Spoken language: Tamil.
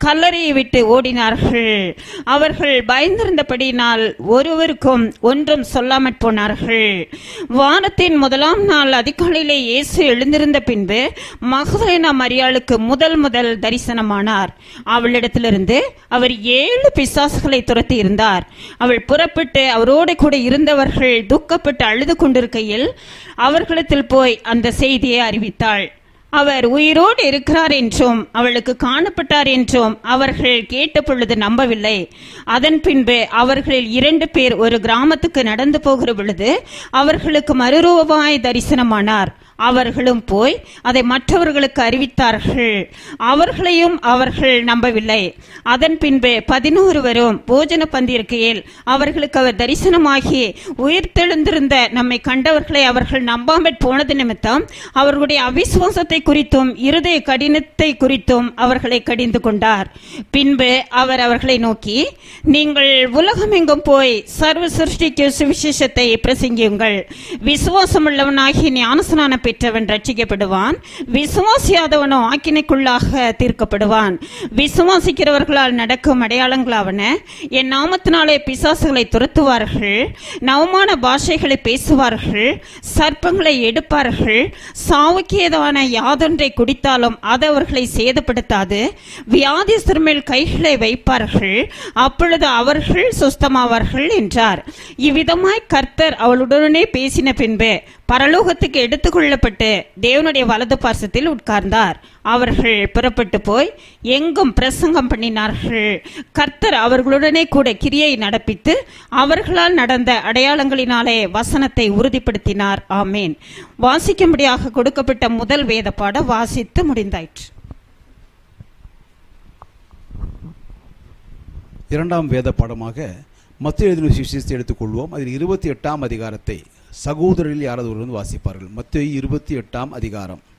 கல்லறையை விட்டு ஓடினார்கள் அவர்கள் பயந்திருந்தபடியினால் ஒருவருக்கும் ஒன்றும் சொல்லாமற் போனார்கள் வாரத்தின் முதலாம் நாள் அதிகாலையிலே இயேசு எழுந்திருந்த பின்பு மகதலேனா மரியாளுக்கு முதல் முதல் தரிசனமானார் அவளிடத்திலிருந்து அவர் ஏழு பிசாசுகளை துரத்தி இருந்தார் அவள் புறப்பட்டு அவரோடு கூட இருந்தவர்கள் துக்கப்பட்டு அழுது கொண்டிருக்கையில் அவர்களிடத்தில் போய் அந்த செய்தியை அறிவித்தாள் அவர் உயிரோடு இருக்கிறார் என்றும் அவளுக்கு காணப்பட்டார் என்றும் அவர்கள் கேட்ட பொழுது நம்பவில்லை அதன் பின்பு அவர்களில் இரண்டு பேர் ஒரு கிராமத்துக்கு நடந்து போகிற பொழுது அவர்களுக்கு மறுரூபமாய் தரிசனமானார் அவர்களும் போய் அதை மற்றவர்களுக்கு அறிவித்தார்கள் அவர்களையும் அவர்கள் நம்பவில்லை அதன் பின்பு பதினோரு வரும் போஜன பந்திருக்கையில் அவர்களுக்கு அவர் தரிசனமாகி உயிர்த்தெழுந்திருந்த நம்மை கண்டவர்களை அவர்கள் நம்பாமற் போனது நிமித்தம் அவர்களுடைய அவிசுவாசத்தை குறித்தும் இருதய கடினத்தை குறித்தும் அவர்களை கடிந்து கொண்டார் பின்பு அவர் அவர்களை நோக்கி நீங்கள் உலகமெங்கும் போய் சர்வ சிருஷ்டிக்கு சுவிசேஷத்தை பிரசங்கியுங்கள் விசுவாசமுள்ளவனாகி ஞானஸ்நானம் பெற்றவன் ரட்சிக்கப்படுவான் விசுவாசியாதவனோ ஆக்கினைக்குள்ளாக தீர்க்கப்படுவான் விசுவாசிக்கிறவர்களால் நடக்கும் அடையாளங்களாவன என் நாமத்தினாலே பிசாசுகளை துரத்துவார்கள் நவமான பாஷைகளை பேசுவார்கள் சர்ப்பங்களை எடுப்பார்கள் சாவுக்கு ஏதான யாதொன்றை குடித்தாலும் அது அவர்களை சேதப்படுத்தாது வியாதிஸ்தர் மேல் கைகளை வைப்பார்கள் அப்பொழுது அவர்கள் சுஸ்தமாவார்கள் என்றார் இவ்விதமாய் கர்த்தர் அவளுடனே பேசின பின்பு பரலோகத்துக்கு எடுத்துக்கொள்ளப்பட்டு தேவனுடைய வலது பார்சத்தில் உட்கார்ந்தார் அவர்கள் புறப்பட்டு போய் எங்கும் பிரசங்கம் பண்ணினார்கள் கர்த்தர் அவர்களுடனே கூட கிரியை நடப்பித்து அவர்களால் நடந்த அடையாளங்களினாலே வசனத்தை உறுதிப்படுத்தினார் ஆமேன் வாசிக்கும்படியாக கொடுக்கப்பட்ட முதல் வேத பாட வாசித்து முடிந்தாயிற்று இரண்டாம் வேத பாடமாக மத்திய எழுதின சுவிசேஷத்தை எடுத்துக்கொள்வோம் அதில் இருபத்தி எட்டாம் அதிகாரத்தை சகோதரரில் யாராவது ஒருவர் வந்து வாசிப்பார்கள் மத்திய இருபத்தி எட்டாம் அதிகாரம்